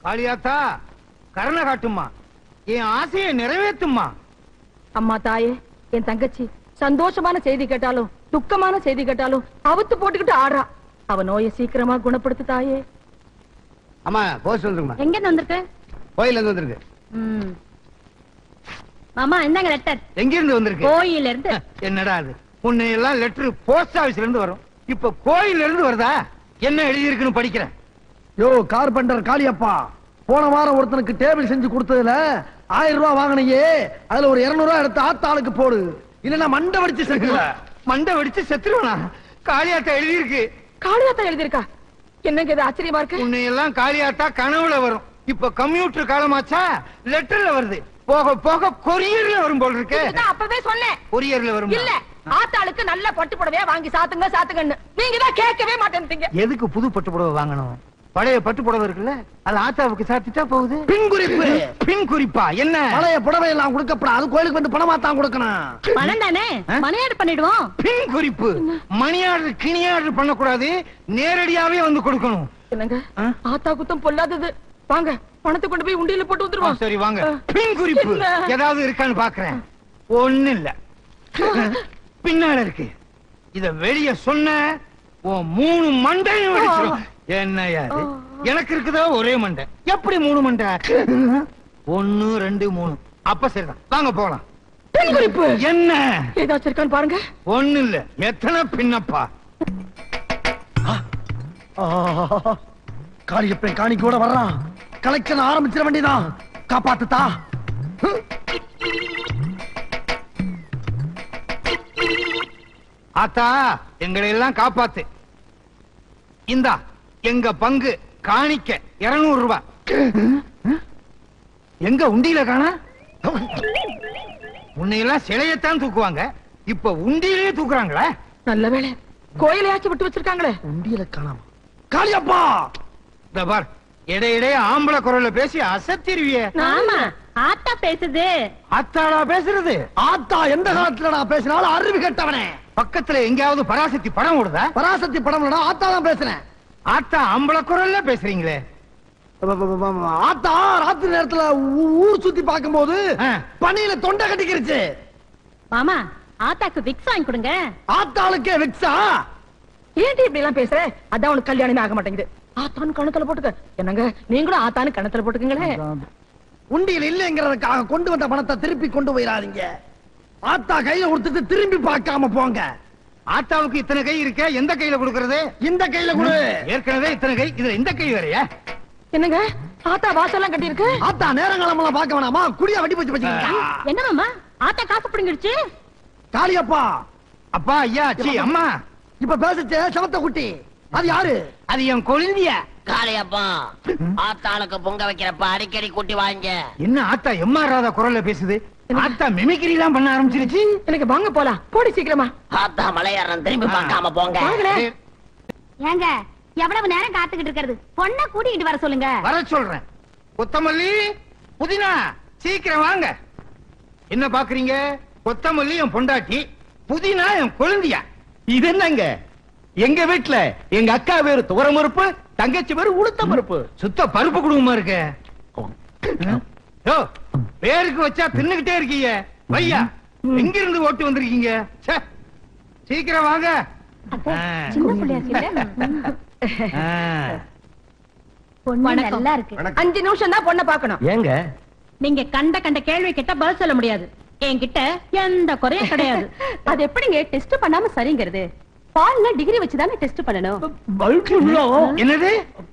காளியாத்தா கருணை காட்டுமா என் ஆசையை நிறைவேத்துமா அம்மா தாயே என் தங்கச்சி சந்தோஷமான செய்தி கேட்டாலும் துக்கமான செய்தி கேட்டாலும் அவுத்து போட்டுக்கிட்டு ஆடுறா அவ நோயை சீக்கிரமா குணப்படுத்து தாயே அம்மா போஸ்ட் வந்துருமா எங்க இருந்து வந்திருக்கு கோயில இருந்து வந்திருக்கு ம். மாமா இந்தாங்க லெட்டர் எங்க இருந்து வந்திருக்கு கோயில இருந்து என்னடா அது உன்னை எல்லாம் லெட்டர் போஸ்ட் ஆபீஸ்ல இருந்து வரும் இப்ப கோயில்ல இருந்து வருதா என்ன எழுதி இருக்குன்னு படிக்கிறேன் யோ கார்பெண்டர் காளியப்பா போன வாரம் ஒருத்தனுக்கு டேபிள் செஞ்சு கொடுத்ததுல ஆயிரம் ரூபாய் வாங்கினையே அதுல ஒரு இருநூறு ரூபாய் எடுத்து ஆத்தாளுக்கு போடு இல்லன்னா மண்டை வடிச்சு செத்துருவ மண்டை வெடிச்சு செத்துருவனா காளியாத்தா எழுதி இருக்கு காளியாத்தா எழுதியிருக்கா என்னங்க இது ஆச்சரியமா இருக்கு உன்னை எல்லாம் காளியாத்தா கனவுல வரும் இப்ப கம்ப்யூட்டர் காலமாச்சா லெட்டர்ல வருது போக போக கொரியர்ல வரும் போல் இருக்கு இதுதான் அப்பவே சொன்னேன் கொரியர்ல வரும் இல்ல ஆத்தாளுக்கு நல்ல பட்டு புடவையா வாங்கி சாத்துங்க சாத்துங்கன்னு நீங்க தான் கேட்கவே மாட்டேன்றீங்க எதுக்கு புது பட்டு புடவை வாங்கணும் பழைய பட்டு புடவை இருக்குல்ல அது ஆத்தாவுக்கு சாத்திட்டா போகுது பின் குறிப்பு பின் குறிப்பா என்ன பழைய புடவை எல்லாம் கொடுக்கப்படா அது கோயிலுக்கு வந்து பணமா தான் கொடுக்கணும் பணம் தானே ஆ? மனையாடு பண்ணிடுவோம் பின் குறிப்பு மணியாடு கிணியாடு பண்ணக்கூடாது நேரடியாவே வந்து கொடுக்கணும் என்னங்க ஆ? ஆத்தா குத்தம் பொல்லாதது வாங்க பணத்தை கொண்டு போய் உண்டியல போட்டு ஆ, வந்துருவோம் சரி வாங்க ஆ. பின் குறிப்பு என்ன? ஏதாவது இருக்கான்னு பாக்குறேன் ஒண்ணு இல்ல பின்னால இருக்கு இத வெளிய சொன்ன உன் மூணு மண்டையும் வெடிச்சிடும் என்ன யாரு எனக்கு இருக்குதா ஒரே மண்டை எப்படி மூணு மண்டை ஒண்ணு ரெண்டு மூணு அப்ப சரிதான் வாங்க போலாம் பின் குறிப்பு என்ன ஏதாச்சும் இருக்கான்னு பாருங்க ஒண்ணு இல்ல எத்தனை பின்னப்பா காளியப்பன் காணிக்கோட வர்றான் கலெக்ஷன் ஆரம்பிச்சிட வேண்டியதான் காப்பாத்துதா ஆத்தா எங்களை எல்லாம் காப்பாத்து இந்தா எங்க பங்கு காணிக்க இருநூறு ரூபாய் எங்க உண்டியில காணா உன்னையெல்லாம் சிலையத்தான் தூக்குவாங்க இப்ப உண்டியிலேயே தூக்குறாங்களே நல்ல வேளை கோயிலையாச்சும் விட்டு வச்சிருக்காங்களே உண்டியல காணாம காளியப்பா இந்த பார் இடையிடையே ஆம்பளை குரல்ல பேசி அசத்திருவிய ஆமா ஆத்தா பேசுது அத்தாளா பேசுறது ஆத்தா எந்த காலத்துல நான் பேசினாலும் அறிவு கெட்டவனே பக்கத்துல எங்கேயாவது பராசக்தி படம் ஓடுதா பராசக்தி படம் ஆத்தா தான் பேசுறேன் ஆத்தா ஆம்பளை குரல்ல பேசுறீங்களே ஆத்தா ராத்திரி நேரத்துல ஊ- ஊர் சுத்தி பார்க்கும்போது ஆ. பனியில தொண்டை கட்டிக்கிருச்சு மாமா ஆத்தாக்கு விக்ஸ் வாங்கி கொடுங்க ஆத்தாளுக்கே விக்ஸா ஏன்டி இப்படி எல்லாம் பேசுற அதான் உனக்கு கல்யாணமே ஆக மாட்டேங்குது ஆத்தான்னு கணத்துல போட்டுக்க என்னங்க நீங்களும் ஆத்தான்னு கணத்துல போட்டுக்கங்களேன் உண்டியல் இல்லைங்கிறதுக்காக கொண்டு வந்த பணத்தை திருப்பி கொண்டு போயிடாதீங்க ஆத்தா கையில கொடுத்துட்டு திரும்பி பார்க்காம போங்க ஆத்தாவுக்கு இத்தனை கை இருக்க எந்த கையில கொடுக்கறது இந்த கையில கொடு ஏற்கனவே இத்தனை கை இதுல இந்த கை வேறயா என்னங்க ஆத்தா வாசல்லாம் கட்டி இருக்கு ஆத்தா நேரங்காலமெல்லாம் பார்க்க வேணாமா குடியா வெட்டி வச்சு வச்சுக்கீங்க என்ன மாமா ஆத்தா காசு பிடிங்கிடுச்சு காளியப்பா அப்பா ஐயா சி அம்மா இப்ப பேசிச்சே சவத்த குட்டி அது யாரு அது என் கொழுந்தியா காளையப்பா ஆத்தாளுக்கு பொங்க வைக்கிறப்ப அடிக்கடி கூட்டி வாங்க என்ன ஆத்தா எம்மா ராதா குரல்ல பேசுது ஆத்தா மிமிக்ரி எல்லாம் பண்ண ஆரம்பிச்சிருச்சு எனக்கு வாங்க போலாம் போடி சீக்கிரமா ஆத்தா மலையாரம் திரும்பி பார்க்காம போங்க வாங்களே ஏங்க எவ்வளவு நேரம் காத்துக்கிட்டு இருக்கிறது பொண்ண கூட்டிக்கிட்டு வர சொல்லுங்க வர சொல்றேன் கொத்தமல்லி புதினா சீக்கிரம் வாங்க என்ன பாக்குறீங்க கொத்தமல்லி என் பொண்டாட்டி புதினா என் கொழுந்தியா இது என்னங்க எங்க வீட்ல எங்க அக்கா பேரு துவரமறுப்பு தங்கச்சி பேரு உளுத்த மறுப்பு சுத்த பருப்பு குடும்பமா இருக்க யோ பேருக்கு வச்சா தின்னுகிட்டே இருக்கீங்க வையா எங்க இருந்து ஓட்டு வந்திருக்கீங்க ச்சே. சீக்கிரம் வாங்க ஆ. சின்ன பிள்ளையா ஆ. பொண்ணு நல்லா இருக்கு அஞ்சு நிமிஷம் தான் பொண்ணை பார்க்கணும் ஏங்க நீங்க கண்ட கண்ட கேள்வி கிட்ட பதில் சொல்ல முடியாது என்கிட்ட எந்த குறையும் கிடையாது அது எப்படிங்க டெஸ்ட் பண்ணாம சரிங்கிறது பால்ல டிகிரி வச்சு தானே டெஸ்ட் பண்ணணும் என்னது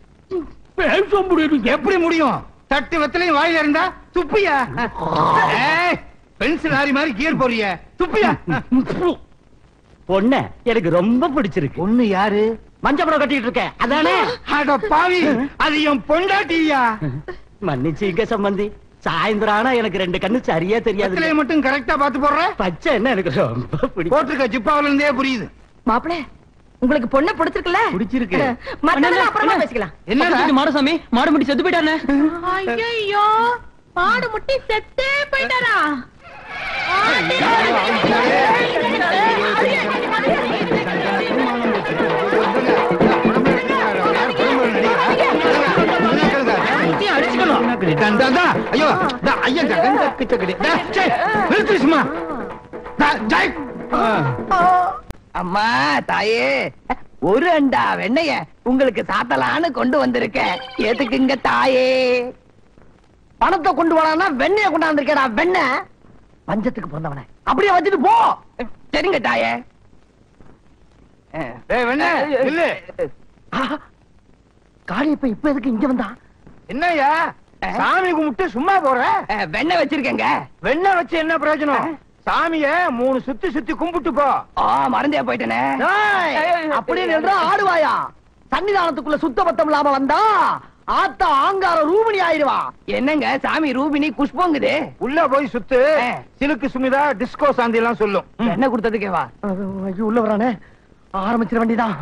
எப்படி முடியும் தட்டு வெத்தலையும் வாயில இருந்தா துப்பியா ஏய், பென்சில் லாரி மாதிரி கியர் போறிய துப்பியா பொண்ண எனக்கு ரொம்ப பிடிச்சிருக்கு ஒண்ணு யாரு மஞ்சள் படம் கட்டிட்டு இருக்கேன் அதானே அட பாவி அது என் பொண்டாட்டியா மன்னிச்சுங்க சம்பந்தி சாயந்தரம் ஆனா எனக்கு ரெண்டு கண்ணு சரியா தெரியாது வெத்தலையை மட்டும் கரெக்டா பாத்து போடுற பச்சை என்ன எனக்கு ரொம்ப பிடிக்கும் போட்டிருக்க ஜிப்பாவில இருந்தே புரியுது மாப்பிள உங்களுக்கு பொண்ணு பிடிச்சிருக்குல்ல பிடிச்சிருக்கு. மத்ததெல்லாம் அப்புறமா பேசிக்கலாம் என்னடா மாடசாமி மாடு முடி செத்து போயிட்டானே ஐயோ பாடு முட்டி செத்தே போயிட்டாரா நடிகரா? இந்தா, இந்தா, ஐயோ இந்தா, ஐயா, இந்தா, இந்தா, கிச்சக்கடி. இந்தா, சே, நிறுத்து சும்மா. இந்தா, ஜெய். அம்மா தாயே ஒரு அண்டா வெண்ணைய உங்களுக்கு சாத்தலான்னு கொண்டு வந்திருக்கேன் எதுக்குங்க தாயே பணத்தை கொண்டு வரானா வெண்ணைய கொண்டாந்துருக்கேடா வெண்ணெய் பஞ்சத்துக்கு பிறந்தவனே அப்படியே வச்சுட்டு போ சரிங்க தாயே டேய், வெண்ணே, நில்லு. காளி இப்ப இப்ப எதுக்கு இங்க வந்தா என்னய்யா சாமி கும்பிட்டு சும்மா போற அஹ், வெண்ணெய் வச்சிருக்கேங்க வெண்ணெய் வச்சு என்ன பிரயோஜனம் சாமிய மூணு சுத்தி சுத்தி கும்பிட்டு போ ஆ மறந்தே போயிட்டேனே டேய், அப்படியே நின்றா ஆடுவாயா சன்னிதானத்துக்குள்ள சுத்த பத்தம் இல்லாம வந்தா ஆத்தா ஆங்கார ரூபிணி ஆயிருவா என்னங்க சாமி ரூபினி குஷ்பங்குது உள்ள போய் சுத்து சிலுக்கு சுமிதா டிஸ்கோ சாந்தி எல்லாம் சொல்லும் ம். என்ன கொடுத்ததுக்கேவா ஐயோ உள்ள வரானே ஆரம்பிச்சிட வேண்டியதான்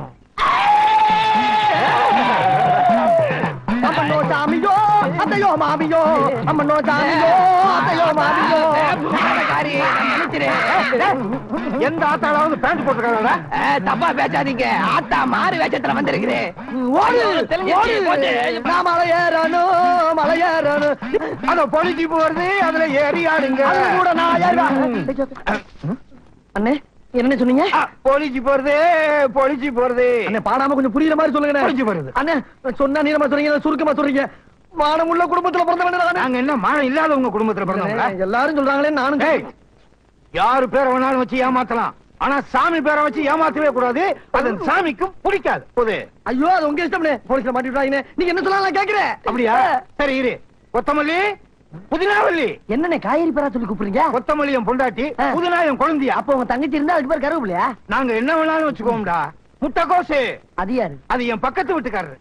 அம்மனோ சாமியோ அத்தையோ மாமியோ அம்மனோ சாமியோ அத்தையோ மாமியோ காரி, மன்னிச்சிரு. எந்த ஆத்தாளாவது பேண்ட் போட்டுருக்காங்களா அஹ், தப்பா பேசாதீங்க ஆத்தா மாறு வேஷத்துல வந்திருக்குது ஓடு தெரிஞ்சிருச்சு, ஓடு போச்சு. நான் மலையேறணும் மலையேறணும் அத பொலிச்சு போறது அதுல ஏறி ஆடுங்க அது கூட நான் ஏறுவேன். அண்ணே என்ன சொன்னீங்க பொலிச்சு போறது பொலிச்சு போறது அண்ணே பாடாம கொஞ்சம் புரியுற மாதிரி சொல்லுங்க புரிஞ்சு வருது. அண்ணே சொன்னா நீளமா சொல்றீங்க இல்ல சுருக்கமா சொல்றீங்க மானம் உள்ள குடும்பத்துல பிறந்தவன் நானு. நாங்க என்ன மானம் இல்லாதவங்க குடும்பத்துல பிறந்தவங்களா அண்ணே, எல்லாரும் சொல்றாங்களே நானும் ஏய், யாரு பேரை வேணாலும் வச்சு ஏமாத்தலாம் ஆனா சாமி பேரை வச்சு ஏமாத்தவே கூடாது அது சாமிக்கு பிடிக்காது போது ஐயோ அது உங்க இஷ்டம் போலீஸ்ல மாட்டி விட்டாங்க நீங்க என்ன சொல்லலாம் நான் கேக்குறேன் அப்படியா சரி இரு கொத்தமல்லி புதினாவல்லி என்னண்ணே காய்கறி பேரா சொல்லி கூப்பிடுறீங்க கொத்தமல்லி என் பொண்டாட்டி ஆ. புதினா என் குழந்தையா அப்ப உங்க தங்கச்சி இருந்தா அதுக்கு பேர் கருவேப்பிலையா நாங்க என்ன வேணாலும் வச்சுக்கோம்டா முட்டைக்கோசு அது யாரு அது என் பக்கத்து வீட்டுக்காரரு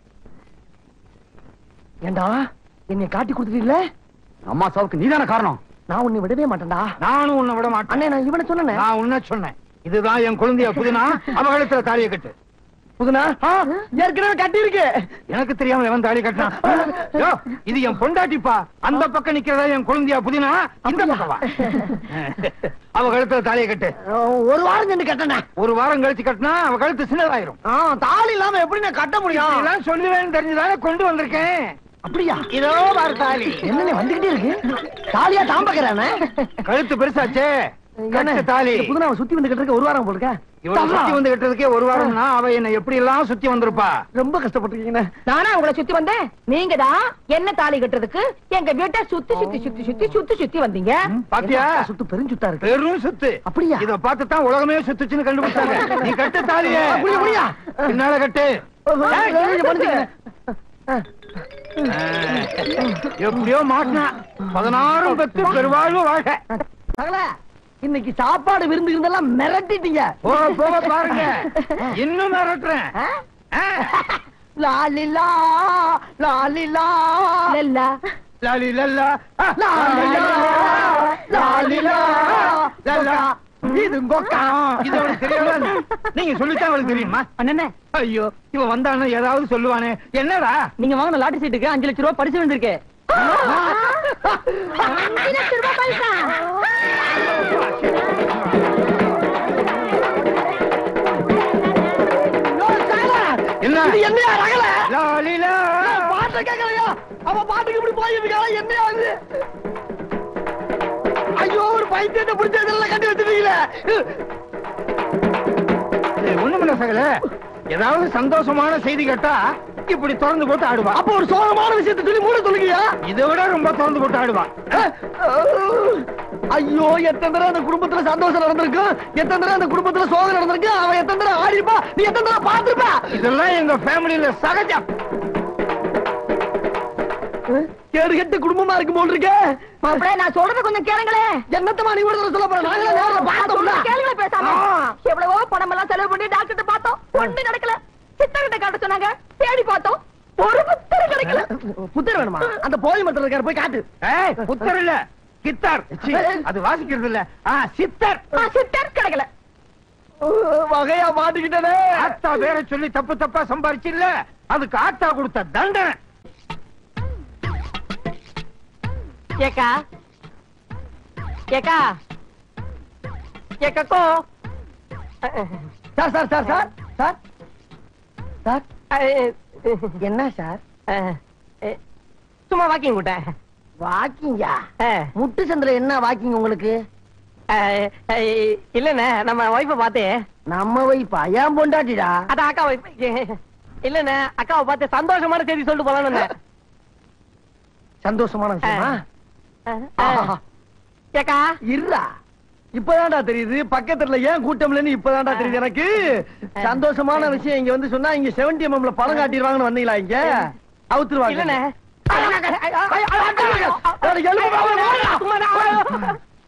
ஏண்டா என்னை காட்டி கொடுத்துட்டீங்களே அம்மா சாவுக்கு நீதான காரணம் நான் உன்னை விடவே மாட்டேன்டா நானும் உன்னை விட மாட்டேன் அண்ணே நான் இவனை சொன்னேன் நான் உன்ன சொன்னேன் இதுதான் என் குழந்தைய புதினா அவகலத்துல தாலியை கட்டு புதுனா ஏற்கனவே கட்டி இருக்கு எனக்கு தெரியாம எவன் தாலி கட்டினான் யோ, இது என் பொண்டாட்டிப்பா அந்த பக்கம் நிக்கிறதா என் குழந்தையா புதினா இந்த பக்கம் வா அவ கழுத்துல தாலியை கட்டு ஒரு வாரம் சென்று கட்டணே ஒரு வாரம் கழிச்சு கட்டினா அவ கழுத்து சின்னதாயிரும் தாலி இல்லாம எப்படி நான் கட்ட முடியும் இதெல்லாம் சொல்லுவேன்னு தெரிஞ்சுதானே கொண்டு வந்திருக்கேன் அப்படியா இதோ பாரு தாலி என்னண்ணே வந்துகிட்டே இருக்கு தாலியா தாம்பக்கிறானே கழுத்து பெருசாச்சே கட்டு தாலி புதுனாவை சுத்தி வந்து கட்டுறதுக்கு ஒரு வாரம் போடுக்க இவளை சுத்தி வந்து கட்டுறதுக்கே ஒரு வாரம்னா அவ என்ன எப்படி எல்லாம் சுத்தி வந்திருப்பா ரொம்ப கஷ்டப்பட்டிருக்கீங்கண்ணே நானா உங்களை சுத்தி வந்தேன் நீங்க தான் என்ன தாலி கட்டுறதுக்கு எங்க வீட்டை சுத்தி சுத்தி சுத்தி சுத்தி சுத்தி சுத்தி வந்தீங்க பாத்தியா சுத்து பெருஞ்சுத்தா இருக்கு பெரும் சுத்து அப்படியா? இத பார்த்து தான் உலகமே சுத்துச்சுன்னு கண்டுபிடிச்சாங்க நீ கட்டு தாலிய புரியா, புரியா? பின்னால கட்டு நீங்க மன்னிச்சுக்கங்க. எப்படியோ மாட்டினா பதினாறும் பெத்து பெருவாழ்வு வாழ்க சகல இன்னைக்கு சாப்பாடு விருந்து இருந்தெல்லாம் மிரட்டிட்டீங்க போக போக பாருங்க இன்னும் மிரட்டுறேன் ஆ? ஆ. லாலிலா லாலிலா லல்லா லாலி லல்லா ஆ. லாலிலா லாலிலா லல்லா. இது கொக்கா. இது அவளுக்கு தெரியாதா? நீங்க சொல்லித்தான் அவளுக்கு தெரியுமா அண்ணனே ஐயோ இவன் வந்தானே ஏதாவது சொல்லுவானே என்னடா நீங்க வாங்கின லாட்டரி சீட்டுக்கு அஞ்சு லட்சம் ரூபாய் பரிசு வந்திருக்கு யோ, சகல, என்ன? இது என்னையா ரகல லாலிலா. பாட்டு கேட்கலையா அவ பாட்டுக்கு இப்படி போயிருக்காளா என்னையா இது ஐயோ ஒரு பைத்தியத்தை பிடிச்சதெல்லாம் கட்டி வச்சிருக்கீங்களே ஏய், ஒண்ணுமில்ல சகல ஏதாவது சந்தோஷமான செய்தி கேட்டா இப்படி திறந்து போட்டு ஆடுவா அப்ப ஒரு சோகமான விஷயத்தை சொல்லி மூட சொல்லுங்கயா இதை விட ரொம்ப திறந்து போட்டு ஆடுவா ஐயோ எத்தனை தடவை அந்த குடும்பத்துல சந்தோஷம் நடந்திருக்கு எத்தனை தடவை அந்த குடும்பத்துல சோகம் நடந்திருக்கு அவன் எத்தனை தடவை ஆடி இருப்பா நீ எத்தனை தடவை பார்த்திருப்பா இதெல்லாம் எங்க ஃபேமிலியில சகஜம் கேடு கெட்ட குடும்பமா இருக்கும் போல் இருக்கே மாப்பிள நான் சொல்றத கொஞ்சம் கேளுங்களே என்னத்தமா நீ ஒரு தடவை சொல்ல போற நாங்களே நேர்ல பார்த்தோம்ல கேளுங்களே பேசாம எவ்வளவோ பணம் எல்லாம் செலவு பண்ணி டாக்டர் பார்த்தோம் ஒண்ணு நடக்கல சித்தர்கிட்ட காட்ட சொன்னாங்க தேடி பார்த்தோம் ஒரு புத்தர் கிடைக்கல புத்தர் வேணுமா அந்த போய் மரத்துல இருக்காரு போய் காட்டு ஏய் புத்தர் இல்ல கித்தார் சீ, அது வாசிக்கிறது இல்ல ஆ சித்தர் ஆ, சித்தர் கிடைக்கல வகையா மாட்டிக்கிட்டனே ஆத்தா வேற சொல்லி தப்பு தப்பா சம்பாரிச்சு இல்ல அதுக்கு ஆத்தா கொடுத்த தண்டனை ஏக்கா ஏக்கா ஏக்கோ sir sir sir sir sir sir என்ன சார் சும்மா வாக்கிங் விட்டேன் வாக்கிங்கா முட்டு சந்திர என்ன வாக்கிங் உங்களுக்கு இல்லண்ணே நம்ம ஒய்ஃப பார்த்து நம்ம வைப்பா ஏன் பொண்டாட்டிடா அதான் அக்கா ஒய்ஃப் இல்லண்ணே அக்காவை பார்த்து சந்தோஷமான செய்தி சொல்லிட்டு போலான்னு வந்தேன். சந்தோஷமான விஷயமா ஆஹா. ஏக்கா இருடா இப்பதான்டா தெரியுது பக்கத்துல ஏன் கூட்டம் இல்லைன்னு இப்பதான்டா தெரியுது எனக்கு சந்தோஷமான விஷயம் இங்க வந்து சொன்னா இங்க செவன்டி எம்எம்ல பணம் காட்டிடுவாங்கன்னு வந்தீங்களா இங்க அவுத்துருவாங்க இல்லண்ணே எனக்கு எலும்பு மேல ஓடா.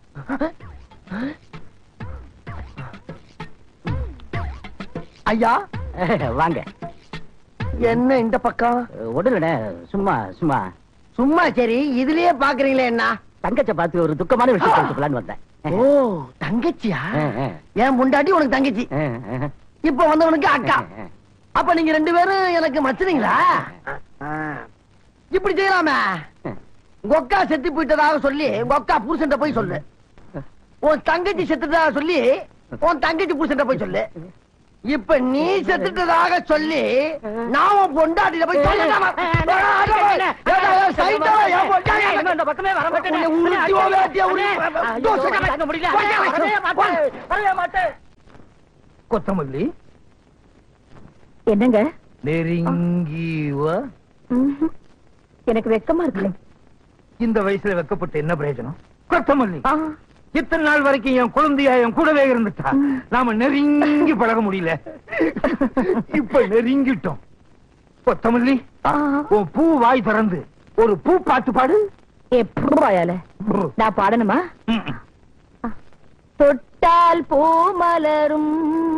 ஐயா வாங்க என்ன இந்த பக்கம் ஒண்ணுலண்ணே சும்மா சும்மா சும்மா சரி இதுலயே பாக்குறீங்களே என்ன தங்கச்ச பார்த்து ஒரு துக்கமான விஷயம் சொல்லிட்டு வந்தேன் ஓ தங்கச்சியா ஏன் முண்டாட்டி உனக்கு தங்கச்சி இப்ப வந்தவனுக்கு அக்கா அப்ப நீங்க ரெண்டு பேரும் எனக்கு மச்சுனீங்களா இப்படி செய்யலாமே கொக்கா செத்து போயிட்டதாக சொல்லி கொக்கா புருஷன்ட்ட போய் சொல்லு உன் தங்கச்சி செத்துட்டதாக சொல்லி உன் தங்கச்சி புருஷன்ட்ட போய் சொல்லு இப்ப நீ செத்துட்டதாக சொல்லி நான் உன் பொண்டாட்டில போய் சொல்லலாமா? ஏடா, ஏடா, சைட்டா, என் பொண்டாட்டி. இந்த பக்கமே வர மாட்டேன் உன்னை உருட்டி ஓ வேட்டியா உருட்டி. தோசை கடை. முடியல வரவே மாட்டேன். வரவே மாட்டேன் கொத்தமல்லி என்னங்க நெருங்கி வா. ம்ஹும். எனக்கு வெக்கமா இருக்குல்ல இந்த வயசுல வெக்கப்பட்டு என்ன பிரயோஜனம் கொத்தமல்லி ஆ, இத்தனை நாள் வரைக்கும் என் குழந்தையா என் கூடவே இருந்துட்டா நாம நெருங்கி பழக முடியல இப்ப நெருங்கிட்டோம் கொத்தமல்லி ஆ. உன் பூ வாய் திறந்து ஒரு பூ பாட்டு பாடு எப்படி வாயால நான் பாடணுமா ம். தொட்டால் பூ மலரும்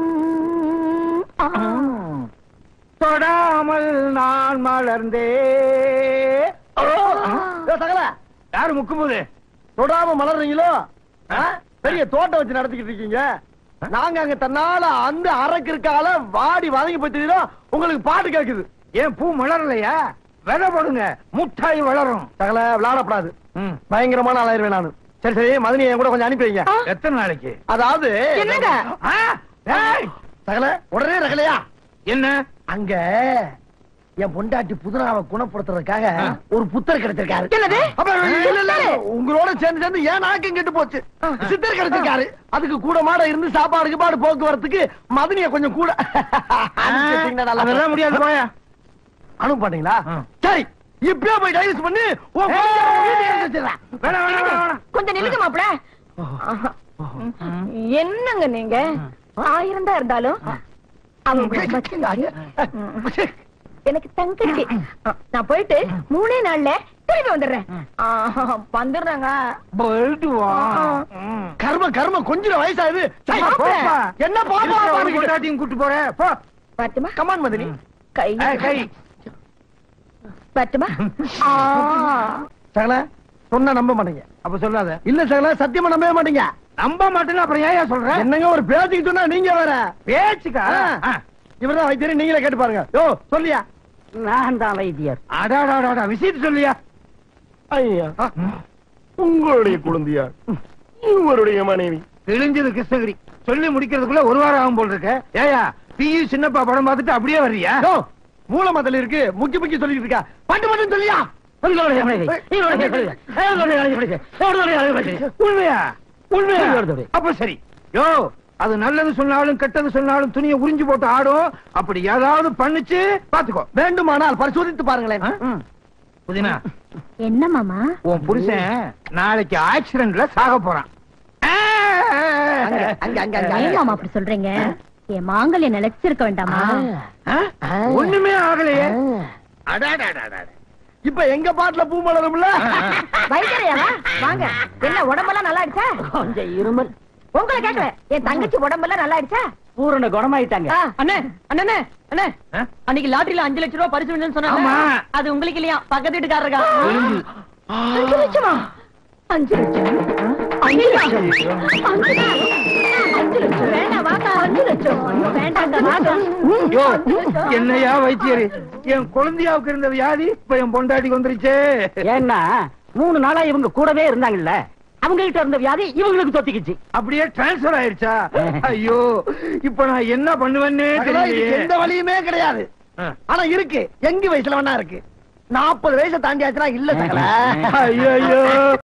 ஆ. தொடாமல் நான் மலர்ந்தே ஓ, ஏ, சகல யாரு முக்கும்போது தொடாம மலர்றீங்களோ ஆ? பெரிய தோட்டம் வச்சு நடத்திக்கிட்டு இருக்கீங்க நாங்க அங்க தன்னால அந்த அரைக்கு இருக்கால வாடி வதங்கி போயிட்டு உங்களுக்கு பாட்டு கேக்குது ஏன் பூ மலரலையா விதை போடுங்க முட்டாய் வளரும் சகல விளையாடப்படாது ம். பயங்கரமான ஆளாயிருவேன் நானு சரி சரி மதனி என் கூட கொஞ்சம் அனுப்பி வைங்க எத்தனை நாளைக்கு அதாவது என்னங்க? ஆ, ஏய், சகல உடனே ரகலையா என்ன அங்க என் பொண்டாட்டி புதுனாவை குணப்படுத்துறதுக்காக ஒரு புத்தர் கிடைச்சிருக்காரு என்னது? அப்ப இல்ல, இல்ல, இல்ல. உங்களோட சேர்ந்து சேர்ந்து ஏன் நாக்கம் கெட்டு போச்சு சித்தர் கிடைச்சிருக்காரு அதுக்கு கூட மாட இருந்து சாப்பாடு கீப்பாடு போக்குவரத்துக்கு மதனிய கொஞ்சம் கூட அனுப்பி வச்சீங்கன்னா நல்லா அதெல்லாம் முடியாது போயா அனுப்ப மாட்டீங்களா ஆ. சரி இப்பயே போய் டைவர்ஸ் பண்ணி உன் பொண்டாட்டிய உன் வீட்டுக்கு எடுத்து வச்சிடுறேன். வேணாம் வேணாம் வேணாம், வேணாம் கொஞ்சம் நில்லுங்க மாப்பிள என்னங்க நீங்க ஆயிரம் தான் இருந்தாலும் அவங்க மச்சினாரு. எனக்கு தங்கச்சி நான் போயிட்டு மூணே நாள்ல திரும்பி வந்துடுறேன் ஆ, வந்துடுறேங்க போயிட்டு வா ஆ. ம். கர்ம கர்ம கொஞ்சம் வயசாகுது சரி, மாப்பிள. போப்பா. என்ன இருக்கிற ஒரு பாப்பா பொண்டாட்டியும் கூட்டு போற போ பட்டுமா கமான் மதனி கை ஏய், கை பட்டுமா ஆ. சகல சொன்னா நம்ப மாட்டீங்க அப்ப சொல்லாத இல்ல சகல சத்தியமா நம்பவே மாட்டீங்க நம்ப மாட்டேன்னு அப்புறம் ஏன் சொல்ற என்னங்க ஒரு பேச்சுக்கு சொன்னா நீங்க வேற பேச்சுக்கா ஆ. இவர்தான் வைத்தியர் நீங்களே கேட்டு பாருங்க யோ சொல்லியா நான் தான் வைத்தியர் அடாடாடா விஷயத்தை சொல்லியா ஐயா உங்களுடைய குழந்தையார் இவருடைய மனைவி தெரிஞ்சது கிருஷ்ணகிரி சொல்லி முடிக்கிறதுக்குள்ள ஒரு வாரம் ஆகும் போல் இருக்க ஏயா பியு சின்னப்பா படம் பார்த்துட்டு அப்படியே வர்றியா யோ மூல மதல் இருக்கு முக்கி முக்கி சொல்லிட்டு இருக்கா பட்டு மட்டும் சொல்லியா உண்மையா உண்மையா அப்ப சரி யோ அது நல்லது சொன்னாலும் கெட்டது சொன்னாலும் துணியை உறிஞ்சு போட்டு ஆடும் அப்படி ஏதாவது பண்ணுச்சு பாத்துக்கோ வேண்டுமானால் பரிசோதித்து பாருங்களேன் ஆ? ம். புதினா என்ன மாமா உன் புருஷன் நாளைக்கு ஆக்சிடென்ட்ல சாக போறான் ஆ! அங்க அங்க அங்க அங்க, ஏன் அங்க மாமா அப்படி சொல்றீங்க என் மாங்கல்ய நிலைச்சிருக்க வேண்டாமா ஆ? ஒண்ணுமே ஆகலையே ஆ. அடாடாடாடா. இப்ப எங்க பாட்டுல பூ மலரும்ல வைத்தியரையாவா வாங்க என்ன உடம்பெல்லாம் நல்லா ஆயிடுச்சா கொஞ்சம் இருமல் உங்களை கேட்கல என் தங்கச்சி உடம்பெல்லாம் நல்லா ஆயிடுச்சா பூரண குணமாயிட்டாங்க ஆ. அண்ணே அண்ணே அண்ணே ஆ? அன்னைக்கு லாட்டரியில அஞ்சு லட்சம் ரூபாய் பரிசு விழுந்துன்னு சொன்னாங்க ஆமா. அது உங்களுக்கு இல்லையா பக்கத்து வீட்டுக்காரருக்கா விழுந்து. அஞ்சு லட்சமா அஞ்சு லட்சம் அஞ்சு லட்சம் அஞ்சு லட்சம். அஞ்சு லட்சம் வேண்டாம் வாங்க அஞ்சு லட்சம் ஐயோ வேண்டாங்க வாங்க யோ, அஞ்சு லட்சம். என்னையா வைத்தியரு என் குழந்தையாவுக்கு இருந்த வியாதி இப்ப என் பொண்டாட்டிக்கு வந்துருச்சே ஏன்னா மூணு நாளா இவங்க கூடவே இருந்தாங்கல்ல அவங்க கிட்ட இருந்த வியாதி இவங்களுக்கு தொத்திக்கிச்சு அப்படியே டிரான்ஸ்பர் ஆயிருச்சா ஐயோ இப்ப நான் என்ன பண்ணுவேன்னே சகல, இதுக்கு தெரியலையே எந்த வழியுமே கிடையாது ஆ. ஆனா இருக்கு எங்க வயசுல வேணா இருக்கு நாற்பது வயசை தாண்டியாச்சுன்னா இல்ல சகல ஐயோ